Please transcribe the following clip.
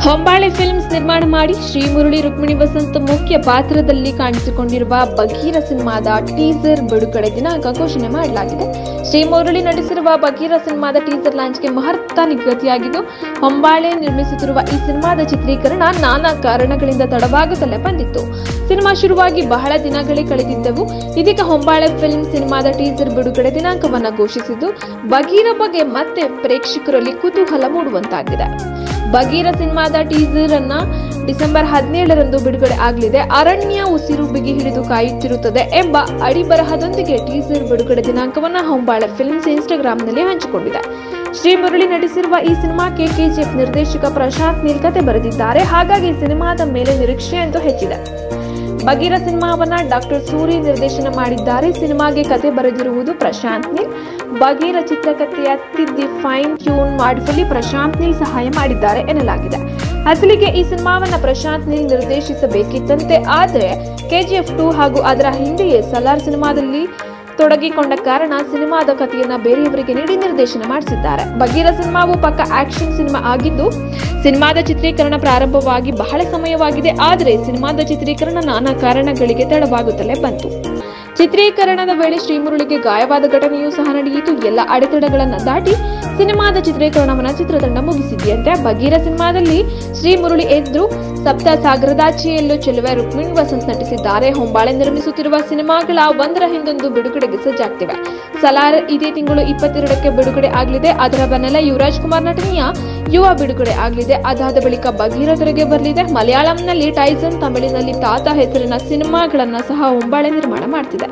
ಹೊಂಬಾಳೆ films ನಿರ್ಮಾಣ ಮಾಡಿ ಶ್ರೀ ಮುರಳಿ ರುಕ್ಮಿಣಿ ವಸಂತ್ ಮುಖ್ಯ ಪಾತ್ರದಲ್ಲಿ ಕಾಣಿಸಿಕೊಂಡಿರುವ ಬಗೀರ ಸಿನಿಮಾದ ಟೀಸರ್ ಬಿಡುಗಡೆ ದಿನಾಂಕ ಘೋಷಣೆ ಮಾಡಲಾಗಿದೆ ಶ್ರೀ ಮುರಳಿ ನಟಿಸಿರುವ ಬಗೀರ ಸಿನಿಮಾದ ಟೀಸರ್ ಲಾಂಚ್ಗೆ ಮಹತ್ವ ನಿಗದಿಯಾಗಿದ್ದು ಹೊಂಬಾಳೆ ನಿರ್ಮಿಸುತ್ತಿರುವ ಈ ಸಿನಿಮಾದ ಚಿತ್ರೀಕರಣ ನಾನಾ ಕಾರಣಗಳಿಂದ ತಡವಾಗುತ್ತಲೇ ಬಂದಿತ್ತು ಸಿನಿಮಾ ಶುರುವಾಗಿ ಬಹಳ ದಿನಗಳೇ ಕಳೆದಿದ್ದವು ಇದೀಗ ಹೊಂಬಾಳೆ ಫಿಲ್ಮ್ ಸಿನಿಮಾದ ಟೀಸರ್ ಬಿಡುಗಡೆ ದಿನಾಂಕವನ್ನ ಘೋಷಿಸಿದ್ದು ಬಗೀರ ಬಗ್ಗೆ ಮತ್ತೆ ಪ್ರೇಕ್ಷಕರಲ್ಲಿ ಕುತೂಹಲ ಮೂಡುವಂತಾಗಿದೆ ಬಗೀರ ಸಿನಿಮಾದ ಟೀಸರ್ ಅನ್ನ ಡಿಸೆಂಬರ್ ಹದಿನೇಳರಂದು ಬಿಡುಗಡೆ ಆಗಲಿದೆ ಅರಣ್ಯ ಉಸಿರು ಬಿಗಿ ಹಿಡಿದು ಕಾಯುತ್ತಿರುತ್ತದೆ ಎಂಬ ಅಡಿಬರಹದೊಂದಿಗೆ ಟೀಸರ್ ಬಿಡುಗಡೆ ದಿನಾಂಕವನ್ನ ಹೊಂಬಾಳೆ ಫಿಲ್ಮ್ಸ್ ಇನ್ಸ್ಟಾಗ್ರಾಂನಲ್ಲಿ ಹಂಚಿಕೊಂಡಿದೆ ಶ್ರೀ ಮುರಳಿ ನಟಿಸಿರುವ ಈ ಸಿನಿಮಾಕ್ಕೆ ಕೆಜಿಎಫ್ ನಿರ್ದೇಶಕ ಪ್ರಶಾಂತ್ ನೀಲ್ ಕತೆ ಬರೆದಿದ್ದಾರೆ ಹಾಗಾಗಿ ಸಿನಿಮಾದ ಮೇಲೆ ನಿರೀಕ್ಷೆ ಅಂತೂ ಹೆಚ್ಚಿದೆ ಬಗೀರ ಸಿನಿಮಾವನ್ನ ಡಾಕ್ಟರ್ ಸೂರಿ ನಿರ್ದೇಶನ ಮಾಡಿದ್ದಾರೆ ಸಿನಿಮಾಗೆ ಕತೆ ಬರೆದಿರುವುದು ಪ್ರಶಾಂತ್ ನೀಲ್ ಬಗೀರ ಚಿತ್ರಕಥೆಯ ತಿದ್ದಿ ಫೈನ್ ಟ್ಯೂನ್ ಮಾಡುವಲ್ಲಿ ಪ್ರಶಾಂತ್ ನೀಲ್ ಸಹಾಯ ಮಾಡಿದ್ದಾರೆ ಎನ್ನಲಾಗಿದೆ ಅಸಲಿಗೆ ಈ ಸಿನಿಮಾವನ್ನ ಪ್ರಶಾಂತ್ ನೀಲ್ ನಿರ್ದೇಶಿಸಬೇಕಿತ್ತಂತೆ ಆದರೆ ಕೆಜಿಎಫ್ ಟು ಹಾಗೂ ಅದರ ಹಿಂದೆಯೇ ಸಲಾರ್ ಸಿನಿಮಾದಲ್ಲಿ ತೊಡಗಿಕೊಂಡ ಕಾರಣ ಸಿನಿಮಾದ ಕಥೆಯನ್ನ ಬೇರೆಯವರಿಗೆ ನೀಡಿ ನಿರ್ದೇಶನ ಮಾಡಿಸಿದ್ದಾರೆ ಬಗೀರ ಸಿನಿಮಾವು ಪಕ್ಕ ಆಕ್ಷನ್ ಸಿನಿಮಾ ಆಗಿದ್ದು ಸಿನಿಮಾದ ಚಿತ್ರೀಕರಣ ಪ್ರಾರಂಭವಾಗಿ ಬಹಳ ಸಮಯವಾಗಿದೆ ಆದರೆ ಸಿನಿಮಾದ ಚಿತ್ರೀಕರಣ ನಾನಾ ಕಾರಣಗಳಿಗೆ ತಡವಾಗುತ್ತಲೇ ಬಂತು ಚಿತ್ರೀಕರಣದ ವೇಳೆ ಶ್ರೀಮುರಳಿಗೆ ಗಾಯವಾದ ಘಟನೆಯೂ ಸಹ ನಡೆಯಿತು ಎಲ್ಲ ಅಡೆತಡೆಗಳನ್ನು ದಾಟಿ ಸಿನಿಮಾದ ಚಿತ್ರೀಕರಣವನ್ನ ಚಿತ್ರತಂಡ ಮುಗಿಸಿದೆಯಂತೆ ಬಗೀರ ಸಿನಿಮಾದಲ್ಲಿ ಶ್ರೀಮುರಳಿ ಎದ್ರು ಸಪ್ತ ಸಾಗರದಾಚೆಯಲ್ಲೂ ಚೆಲುವೆ ರುಕ್ಮಿಣಿ ವಸಂತ್ ನಟಿಸಿದ್ದಾರೆ ಹೊಂಬಾಳೆ ನಿರ್ಮಿಸುತ್ತಿರುವ ಸಿನಿಮಾಗಳ ಒಂದರ ಹಿಂದೊಂದು ಬಿಡುಗಡೆಗೆ ಸಜ್ಜಾಗ್ತಿವೆ ಸಲಾರ್ ಇದೇ ತಿಂಗಳು ಇಪ್ಪತ್ತೆರಡಕ್ಕೆ ಬಿಡುಗಡೆ ಆಗಲಿದೆ ಅದರ ಬೆನ್ನಲ್ಲೇ ಯುವರಾಜ್ ಕುಮಾರ್ ನಟನೆಯ ಯುವ ಬಿಡುಗಡೆ ಆಗಲಿದೆ ಅದಾದ ಬಳಿಕ ಬಗೀರ ತೆರೆಗೆ ಬರಲಿದೆ ಮಲಯಾಳಂನಲ್ಲಿ ಟೈಸನ್ ತಮಿಳಿನಲ್ಲಿ ತಾತ ಹೆಸರಿನ ಸಿನಿಮಾಗಳನ್ನ ಸಹ ಹೊಂಬಾಳೆ ನಿರ್ಮಾಣ ಮಾಡ್ತಿದೆ